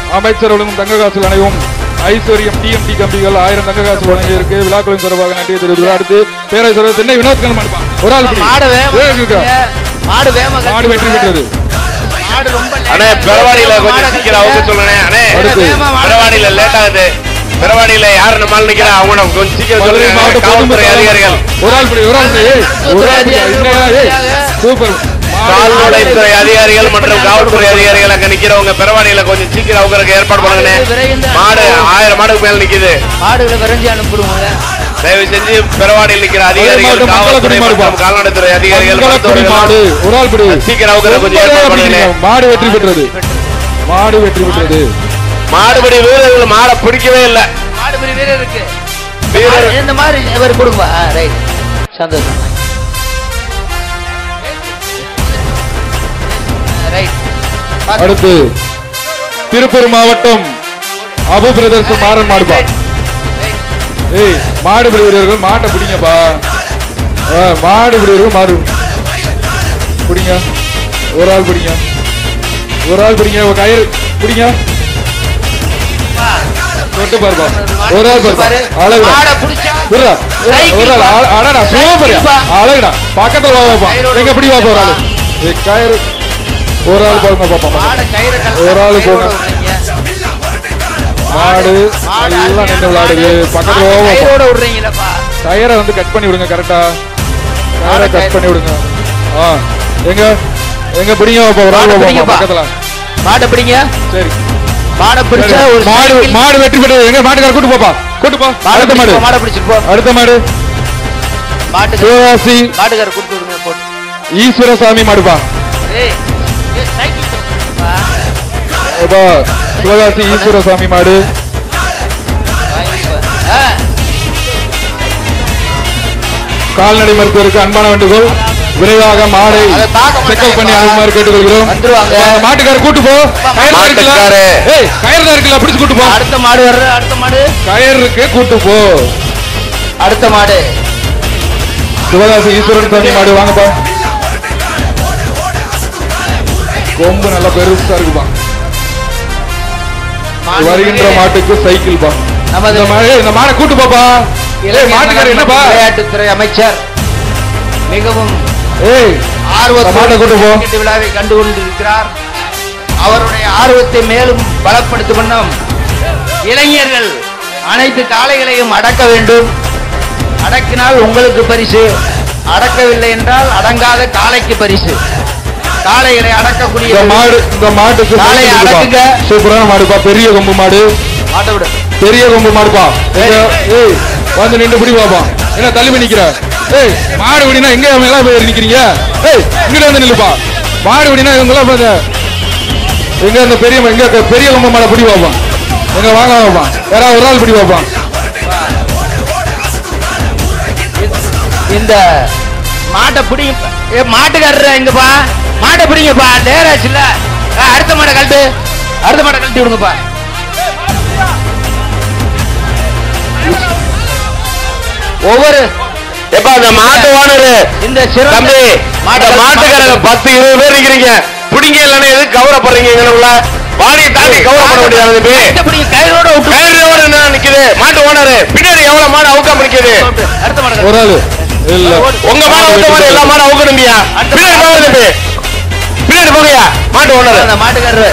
அமைச்சர் ஒழுங்கும் தங்க காசு அணைவும் ஐஸ்வர்யம் டிஎம்டி கம்பிகள் ஆயிரம் தங்க காசு வழங்கி இருக்கு விழாக்களின் சிறப்பாக நன்றியை தெரிவித்து அடுத்து பேரரசர் சென்னை வினோத் கண்ணன் மடுப்பான் ஒரு ஆள் பிடி. மாடு வேகமா ஏய், இருக்கா? மாடு வேகமா மாடு வெற்றி பெற்றது மாடு ரொம்ப late அண்ணே ஆகுது. பெறவாடியில மாடை கொஞ்சம் சீக்கிரம் அவங்க சொல்லுங்க அண்ணே அடுத்து. வேகமா மாடு பெறவாடியில லேட் ஆகுது பெறவாடியில யாரு நம்மால நிக்கிறா அவங்க கொஞ்சம் சீக்கிரம் மதுரை சொல்லுங்க மாவட்ட காவல்துறை பொதுமக்கள் அதிகாரிகள் ஒரு ஆள் பிடி ஒரு ஆள் பிடி ஏய், ஒரு ஆள் பிடி என்னடா, ஏய், சூப்பர் கால்நடைத்துறை அதிகாரிகள் மற்றும் காவல்துறை அதிகாரிகள் அங்க நிக்கிறவங்க பெறவாடியில கொஞ்சம் சீக்கிரம் அவங்களுக்கு ஏற்பாடு பண்ணுங்கண்ணே மாடு ஆயிரம் மாடுக்கு மேல நிக்குது மாடுகளை விரைஞ்சு அனுப்பிடுவோங்க தயவு செஞ்சு பெறவாடியில் நிக்கிற அதிகாரிகள் மாவட்டம் காவல்துறை மங்களக்குடி மாடு மற்றும் கால்நடைத்துறை அதிகாரிகள் மங்களக்குடி மாடு மருத்துவர்கள் ஒரு ஆள் பிடி சீக்கிரம் அவங்களுக்கு கொஞ்சம் ரொம்ப ஏற்பாடு பிடிங்க. பண்ணுங்க மாடு வெற்றி பெற்றது மாடு வெற்றி பெற்றது மாடுபடி வீரர்கள் மாடை பிடிக்கவே இல்லை மாடு பெரிய வீரர் இருக்கு வீரர் இந்த மாதிரி இவர் கொடுங்க ரைட் சந்தோஷம் ரைட் அடுத்து திருப்பூர் மாவட்டம் அபு பிரதர்ஸ் மாறன் மாடுப்பா ஏய் மாடு பிடி வீரர்கள் மாட்டை பிடிங்கப்பா ஆ, மாடு பிடி வீரர்கள் மாடு பிடிங்க ஒரு ஆள் பிடிங்க ஒரு ஆள் பிடிங்க ஒரு கயிறு பிடிங்க தொட்டு பாருப்பா ஒரு ஆள் பாருப்பா அழகுடா மாடை பிடிச்சா விட்றா. ஒரு ஆள் ஆ- அடடா சூப்பர் அழகுடா பக்கத்துல வா பாப்பா எங்க பிடி பாப்பா ஒரு ஆள் ஏய், கயிறு ஒரு ஆள் பாருங்க பாப்பா மாடை கயிறை கழட்டி ஒரு ஆளு கயிறோட போங்க. விடுறீங்க. மாடு மாடு எல்லாம் நின்று விளையாடுது பக்கத்துல மாடை ஓவா கயிறோட விடுறீங்களப்பா டயரை வந்து கட் பண்ணி விடுங்க கரெக்டா டயரை மாடை கட் கயிறு. பண்ணி விடுங்க ஆ எங்க எங்க பிடிங்க பாப்பா ஒரு ஆள் மாடை பாப்பா பிடிங்கப்பா. பக்கத்துல மாடை பிடிங்க சரி மாடை பிடிச்சா சரி. ஒரு மாடு சைக்கிள் மாடு வெற்றி பெற்றது எங்க மாட்டுக்கார கூட்டு போப்பா கூட்டு போ மாடை அடுத்த மாடு பிடிச்சு போ, மாடை பிடிச்சிட்டு போ அடுத்த மாடு மாட்டுக்கு சிவகாசி மாட்டுக்கார கொடுத்து விடுங்க போட்டு ஈஸ்வரசாமி மாடுப்பா ஏய் ஏய், சைக்கிள் கொடுப்பா. அப்பா சிவகாசி ஈஸ்வரசாமி மாடு வாங்கிட்டு வா. ஆ, கால்நடை மருத்துவருக்கு அன்பான வேண்டுகோள் விரைவாக மாடை அதை பார்க்க மாட்டாங்க. செக்அப் பண்ணி அனுப்புமாறு கேட்டுக்கொள்கிறோம் வந்துருவாங்க. அந்த மாட்டுக்கார கூட்டு போ கயிறு தான் இருக்குல்ல? மாட்டுக்காரு. ஏய் கயிறு தான் இருக்குல்ல பிடிச்சு கூட்டு போ அடுத்த மாடு வர்ற அடுத்த மாடு கயிறு இருக்கு கூட்டு போ அடுத்த மாடு சிவகாசி ஈஸ்வரன் சாமி மாடு வாங்கப்பா கொம்பு நல்லா பெருசா இருக்குப்பா மாடு வருகின்ற மாட்டுக்கு சைக்கிள் பா நமது இந்த மாடு இந்த மாடை கூட்டு போப்பா ஏய் மாட்டுக்கார என்னப்பா விளையாட்டுத்துறை அமைச்சர் மிகவும் ஏய் இந்த மாட்டை கூட்டு போ கிரிக்கெட் விழாவை கண்டு கொண்டிருக்கிறார் அவருடைய ஆர்வத்தை மேலும் பலப்படுத்தும் வண்ணம் இளைஞர்கள் அனைத்து காளைகளையும் அடக்க வேண்டும் அடக்கினால் உங்களுக்கு பரிசு அடக்கவில்லை என்றால் அடங்காத காளைக்கு பரிசு காளைகளை அடக்கக்கூடிய இந்த மாடு இந்த மாட்டுக்கு காளையை சைக்கிள் இருக்குப்பா. அடக்குங்க. சூப்பரான மாடுப்பா பெரிய கொம்பு மாடு மாட்ட விடு பெரிய கொம்பு மாடுப்பா எங்க? ஏய் வந்து நின்று பிடி பாப்பா என்ன தள்ளி போய் நிக்கிற ஏய் மாடு விடினா எங்க அவங்க எல்லாம் போய் நிக்கிறீங்க ஏய் இங்கிட்ட வந்து நில்லுப்பா மாடு விடினா இவங்க எல்லாம் பாருங்க எங்க அந்த பெரிய எங்க க- பெரிய கொம்பு மாடை பிடி பாப்பா எங்க வாங்க பாப்பா யாராவது ஒரு ஆள் பிடி பாப்பா இந்த மாட்டை பிடிங்க ஏ மாட்டுக்காரர் எங்கப்பா மாட்டை பிடிங்கப்பா நேராச்சு இல்ல அடுத்த மாடை கழட்டு அடுத்த மாடை கழட்டி விடுங்கப்பா ஒவ்வொரு எப்ப அந்த மாட்டு ஓனரு இந்த சிறந்த தம்பி இந்த மாட்டுக்காரங்க பத்து இருபது பேர் நிக்கிறீங்க பிடிங்க இல்லைன்னா எதுக்கு கவரப்படுறீங்க எங்களுக்குள்ள வாடியை தாண்டி கவரப்பட முடியாது தம்பி மாட்டை பிடிங்க கயிறோட விட்டு கயிறு ஓனர் என்ன நிக்குது மாட்டு ஓனரு பின்னாடி எவ்வளவு மாடு அவுக்காம நிக்குது அடுத்த மாடை ஒரு ஆளு இல்ல உங்க மாடு அவுத்த மாதிரி எல்லா மாடும் அவுக்கணும்பியா பின்னாடி போங்க தம்பி பின்னாடி போங்கயா மாட்டு ஓனர் அந்த மாட்டுக்காரர்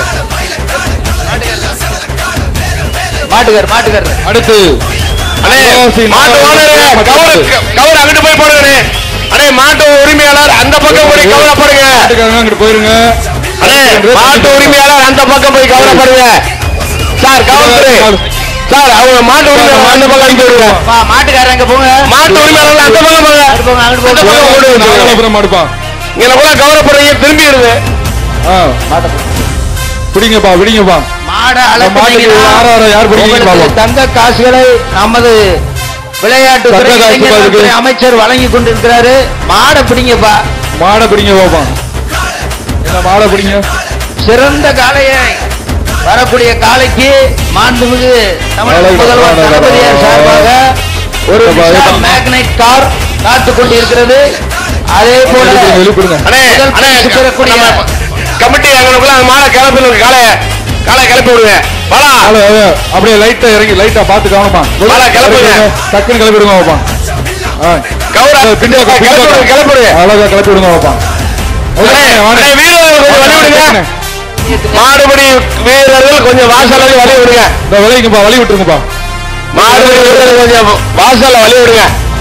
மாட்டுக்காரர் மாட்டுக்காரர் அடுத்து அண்ணே சிவகாசி மாட்டு ஓனர் கவர் கவர் அங்கிட்டு போய் போடுங்க அண்ணே மாட்டு உரிமையாளர் அந்த பக்கம் போய் கவரப்படுங்க மாட்டுக்காரங்க அங்கிட்டு போயிருங்க அண்ணே மாட்டு உரிமையாளர் அந்த பக்கம் போய் கவரப்படுங்க சார் காவல்துறை சார் அவங்க மாட்டு உரிமையாளர் அந்த பக்கம் அனுப்பி விடுங்க பா மாட்டுக்காரர் அங்க போங்க மாட்டு உரிமையாளர் அந்த பக்கம் போங்க அங்கிட்டு போங்க அங்கிட்டு அந்த போங்க பக்கம் ஓடி வந்துருங்க. நாகலாபுரம் மாடுப்பா இங்க கூட கவரப்படுறீங்க திரும்பிடுது ஆ மாட்டை பிடி. பிடிங்கப்பா பிடிங்கப்பா மாடை மாட்டுக்கு அழைக்கிறீங்கன்னா யார் யார் யார் பிடிக்கிறீங்க உங்களுக்கு பாப்போம். தங்க காசுகளை நமது விளையாட்டு தங்க காசு பாருக்கு. அமைச்சர் வழங்கி கொண்டிருக்கிறாரு மாடை பிடிங்கப்பா மாடை பிடிங்க பாப்பா என்ன மாடை பிடிங்க சிறந்த காளையை வரக்கூடிய காளைக்கு மாண்புமிகு தமிழக காளை, முதல்வர் காளை, தளபதியார் காளை. சார்பாக ஒரு எப்பா, விஷால் எப்பா. மேக்னைட் கார் காத்து கொண்டிருக்கிறது அதே போல வெளிப்படுங்க, வெளிப்படுங்க அண்ணே முதல் அண்ணே பரிசு பெறக்கூடிய நம்ம கமிட்டி எங்களுக்குள்ள அந்த மாடை கிளப்பிடுங்க காலைய காலை கிளப்பி விடுங்க பாலா காலை, அஹ், அப்படியே லைட்டா இறங்கி லைட்டா பாத்து கவனமா வாடா, கிளப்புங்க. டக்குன்னு கிளப்பி விடுங்க பாப்பா கௌரா பின்னாடி கிளப்பி விடுங்க, கிளப்பி விடுங்க அழகா கிளப்பி விடுங்க பாப்பா அண்ணே, அண்ணே, வீரர்கள் கொஞ்சம் வழி விடுங்க மாடுபடி வீரர்கள் கொஞ்சம் வாசல்ல வழி விடுங்க இந்த விலைக்குப்பா வழி விட்டுருங்கப்பா மாடுபடி வீரர்கள் கொஞ்சம் வாசல்ல வழி விடுங்க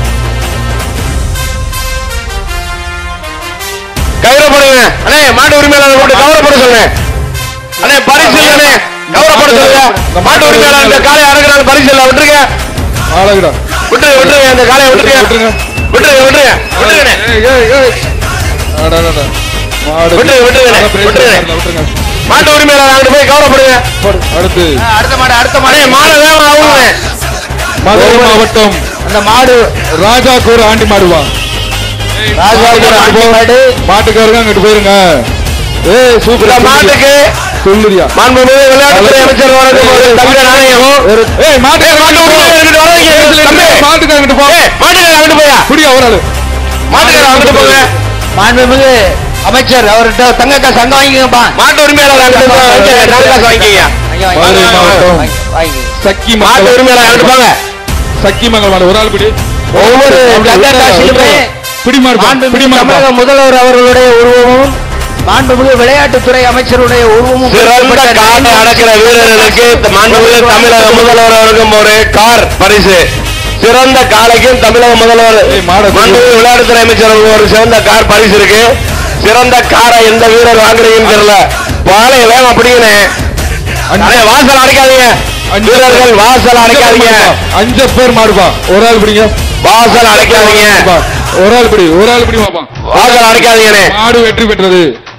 கௌரவப்படுங்க அண்ணே மாட்டு உரிமையாளர் போட்டு கௌரவப்பட சொல்லுங்க அண்ணே பரிசு இல்ல அண்ணே கௌரவப்பட சொல்லுங்க மாட்டு உரிமையாளர் இந்த காலை அடக்குறாங்க பரிசு இல்ல விட்டுருங்க அழகுடா விட்டுருங்க விட்டுருங்க இந்த காலையை விட்டுருங்க விட்டுருங்க. விட்டுருங்க விட்டுருங்க விட்டுருங்க ஏய், ஏய், ஏய். அடா, அடா, அடா. மாடு விட்டுருங்க, விட்டுருங்க, அதான் பிரேக் விட்டுருங்க. பண்ணல, விட்டுருங்க. மாட்டு உரிமையாளர் அங்கிட்டு போய் கௌரவப்படுங்க போடு. அடுத்து அடுத்த மாடு அடுத்த அண்ணே மாடு மாடு வேகம் ஆகுங்க மதுரை மாவட்டம் அந்த மாடு ராஜா கூர் ஆண்டி மாடுவா ராஜாபுரம் ஆண்டி மாடு மாட்டுக்காரங்க அங்கிட்டு போயிருங்க ஏய் இந்த சூப்பர் மாட்டுக்கு சொல்லுறியா மாண்புமிகு விளையாட்டுத்துறை அமைச்சர் வழங்கும் ஒரு தங்க நாணயம் ஏய் மாட்டு மாட்டு உரிமையாளர் இங்கிட்டு வராதீங்க. தம்பி. மாட்டுக்காரங்க அங்கிட்டு போ ஏய், மாட்டுக்காரர் அங்கிட்டு போயா புடியா ஒரு ஆளு மாட்டுக்காரர் அங்கிட்டு போங்க மாண்புமிகு அமைச்சர் அவர்கிட்ட தங்க காசு அங்க வாங்கிக்கப்பா மாட்டு உரிமையாளர் அங்கிட்டு போங்க வாங்கிக்கங்க, நாலு காசு வாங்கிக்கங்க மதுரை மாவட்டம் வாங்கி சக்கி மாட்டு மங்கலம் உரிமையாளர் அங்கிட்டு போங்க சக்கி மங்கல் மாடு ஒரு ஆள் பிடி ஒவ்வொரு தங்க காசிலுமே பிடி மாடு பிடி மாண்புமிகு மாடு தமிழக முதல்வர் அவர்களுடைய உருவமும் மாண்புமிகு விளையாட்டுத்துறை அமைச்சருடைய உருவமும் சிறந்த பொறிக்கப்பட்ட காலை அடக்கிற வீரர்களுக்கு இந்த மாண்புமிகு தமிழக முதல்வர் வழங்கும் ஒரு கார் பரிசு சிறந்த காலைக்கும் தமிழக முதல்வர் ஏய், மாடை கொடு. மாண்புமிகு விளையாட்டுத்துறை அமைச்சர் வழங்கும் ஒரு சிறந்த கார் பரிசு இருக்கு சிறந்த காரை எந்த வீரர் வாங்குறீங்கன்னு தெரியல வாழை வேகம் அப்படிங்கண்ணே அண்ணே, வாசல் அடைக்காதீங்க அஞ்சு வீரர்கள் வாசல் அடைக்காதீங்க அஞ்சு பேர் மாடுப்பா ஒரு ஆள் பிடிங்க வாசல் அடைக்காதீங்க பா. ஒரு ஆள் பிடி ஒரு ஆள் பிடி பாப்பா வாசல் அடைக்காதீங்கண்ணே மாடு வெற்றி பெற்றது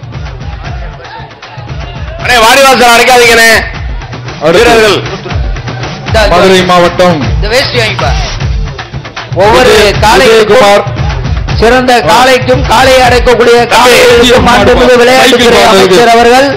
அண்ணே வாடி வாசல் அடைக்காதீங்கண்ணே அடுத்து வீரர்கள் மதுரை மாவட்டம் இந்த வேஷ்டி வாங்கிப்பா ஒவ்வொரு விஜய்- காலைக்கும் விஜயகுமார் சிறந்த காலைக்கும் காளையை அடைக்கக்கூடிய காளைகளுக்கும் மாண்புமிகு விளையாட்டுத்துறை சைக்கிள் அமைச்சர் அவர்கள்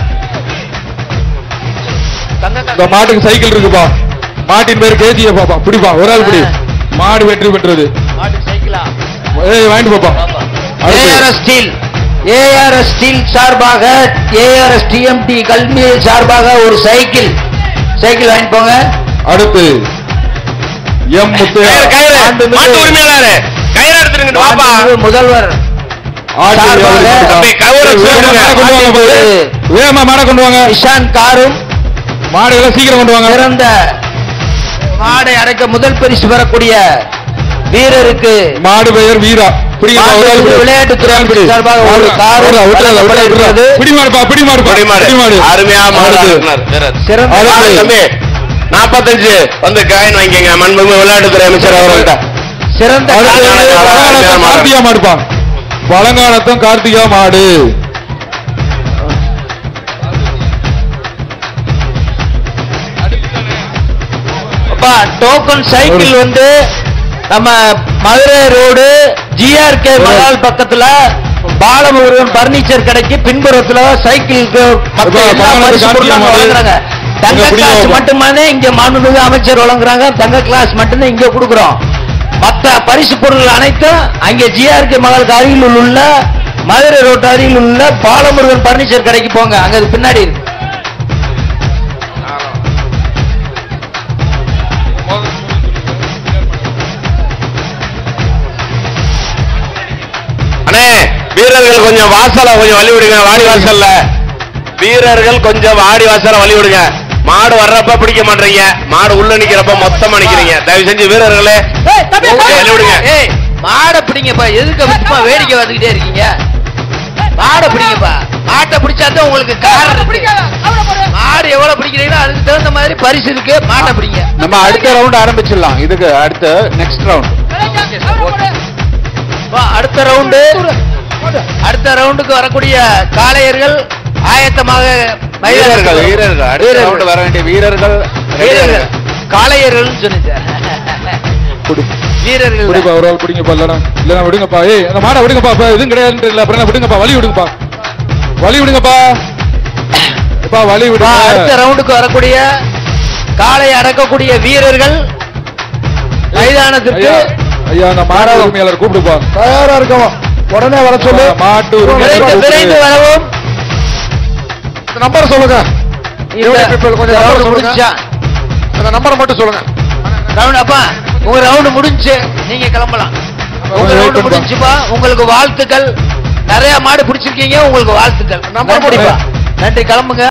இந்த மாட்டுக்கு சைக்கிள் இருக்குப்பா மாட்டின் பேர் கேஜிய பாப்பா பிடிப்பா ஒரு ஆள் பிடி மாடு வெற்றி பெற்றது ஏய் வாங்கிட்டு பாப்பா அடுத்து ஏஆர்எஸ் ஸ்டீல் ஏஆர்எஸ் ஸ்டீல் சார்பாக ஏஆர்எஸ் டிஎம்டி கல்வி சார்பாக ஒரு சைக்கிள் சைக்கிள் வாங்கிட்டு போங்க அடுத்து எம் முத்தையா கயிறு, கயிறு. மாண்புமிகு- மாட்டு உரிமையாளர் கயிறு எடுத்துருங்க பாப்பா மாண்புமிகு முதல்வர் ஆட்டு சார்பாக வியாபாரி தம்பி, கவுரை ஏய், வேகமா சொல்லுங்க. மாடை கொண்டு வாங்க போய். வேகமா மாடை கொண்டு வாங்க நிஷான் காரும் மாடுகளை சீக்கிரம் கொண்டு வாங்க சிறந்த மாடை அடைக்க முதல் பரிசு பெறக்கூடிய வீரருக்கு மாடு பெயர் வீரா பிடிங்க ஒரு ஆள் பிடி. விளையாட்டுத்துறை அமைச்சர் சார்பாக ஒரு விட்றா, கார் விட்றா, விட்றா, விட்றா, விட்றா. பிடி மாடுப்பா பிடி மாடுப்பா கொடிமாடு பிடி மாடு அருமையா மாடு அடுத்து. அடக்குனார் வீரர். சிறந்த அடுத்து. மாடு தம்பி நாற்பத்தஞ்சு வந்து காயின் வாங்கிக்கங்க மண்புமிகு விளையாட்டுத்துறை அமைச்சர் அவர்கள்ட்ட சிறந்த அடுத்து அடுத்து. பழங்கானத்தம் கார்த்திகா மாடுப்பா பழங்கானத்தம் கார்த்திகா மாடு டோக்கன் சைக்கிள் வந்து நம்ம மதுரை ரோடு ஜிஆர்கே மகால் பக்கத்துல பாலமுருகன் பர்னிச்சர் கடைக்கு பின்புறத்துல சைக்கிளுக்கு மக்கள் இப்ப எல்லா பக்கத்துல பரிசு கார்த்திகை பொருளும் மாடு. வழங்குறாங்க தங்க இங்க கிளாஸ் பிடிவாதம். மட்டுமானே இங்க மாண்புமிகு அமைச்சர் வழங்குறாங்க தங்க கிளாஸ் மட்டும்தான் இங்க கொடுக்குறோம் மத்த பரிசு பொருள் அனைத்தும் அங்கே ஜிஆர்கே மகாலுக்கு அருகில் உள்ள மதுரை ரோட்டு அருகில் உள்ள பாலமுருகன் பர்னிச்சர் கடைக்கு போங்க அங்க அது பின்னாடி இருக்கு அண்ணே வீரர்கள் கொஞ்சம் வாசல கொஞ்சம் வழி விடுங்க வாடி வாசல்ல வீரர்கள் கொஞ்சம் வாடி வாசல வழி விடுங்க மாடு வர்றப்ப பிடிக்க மாட்டீங்க மாடு உள்ள நிக்கிறப்ப மொத்தமா நிக்கிறீங்க தயவு செஞ்சு வீரர்களே வழி விடுங்க ஏய் மாடை பிடிங்கப்பா எதுக்கு சும்மா வேடிக்கை வந்துகிட்டே இருக்கீங்க மாடை பிடிங்கப்பா மாட்டை பிடிச்சாதான் உங்களுக்கு காரணம் மாடு எவ்வளவு பிடிக்கிறீங்களோ அதுக்கு தகுந்த மாதிரி பரிசு இருக்கு மாட்டை பிடிங்க நம்ம அடுத்த ரவுண்ட் ஆரம்பிச்சிடலாம் இதுக்கு அடுத்த நெக்ஸ்ட் ரவுண்ட் வா, அடுத்த ரவுண்டு அடுத்த ரவுண்டுக்கு வரக்கூடிய காளையர்கள் ஆயத்தமாக வீரர்கள் மைதானத்தில் வீரர்கள் அடுத்த வீரர்கள். ரவுண்ட் வர வேண்டிய வீரர்கள் வீரர்கள் காளையர்கள் சொன்னேன் குடி வீரர்கள் பிடிப்பா ஒரு ஆள் பிடிங்கப்பா இல்லடா இல்லடா விடுங்கப்பா ஏய் அந்த மாடை விடுங்கப்பா இப்ப எதுவும் கிடையாது இல்ல அப்புறம் என்ன விடுங்கப்பா வழி விடுங்கப்பா வழி விடுங்கப்பா எப்பா வழி வா, அடுத்த விடுங்க ரவுண்டுக்கு வரக்கூடிய காளை அடக்கக்கூடிய வீரர்கள் மைதானத்திற்கு ஐயா ஐயா அந்த மாட உரிமையாளர் கூப்பிடுப்பா தயாரா இருக்கவும் உடனே வர மாட்டு விரைந்து உரிமையாளர் விரைந்து கூப்பிடு. வரவும் நம்பர் சொல்லுங்க இந்த people கொஞ்சம் round number சொல்லுங்க. முடிஞ்சா அந்த நம்பரை மட்டும் சொல்லுங்க ரவுண்ட் அப்பா உங்க ரவுண்ட் முடிஞ்சு நீங்க கிளம்பலாம் உங்க wait ரவுண்ட் பண்ணுப்பா. முடிஞ்சுப்பா உங்களுக்கு வாழ்த்துக்கள் நிறைய மாடு பிடிச்சிருக்கீங்க உங்களுக்கு வாழ்த்துக்கள் Number நன்றிப்பா போடுங்க. நன்றி கிளம்புங்க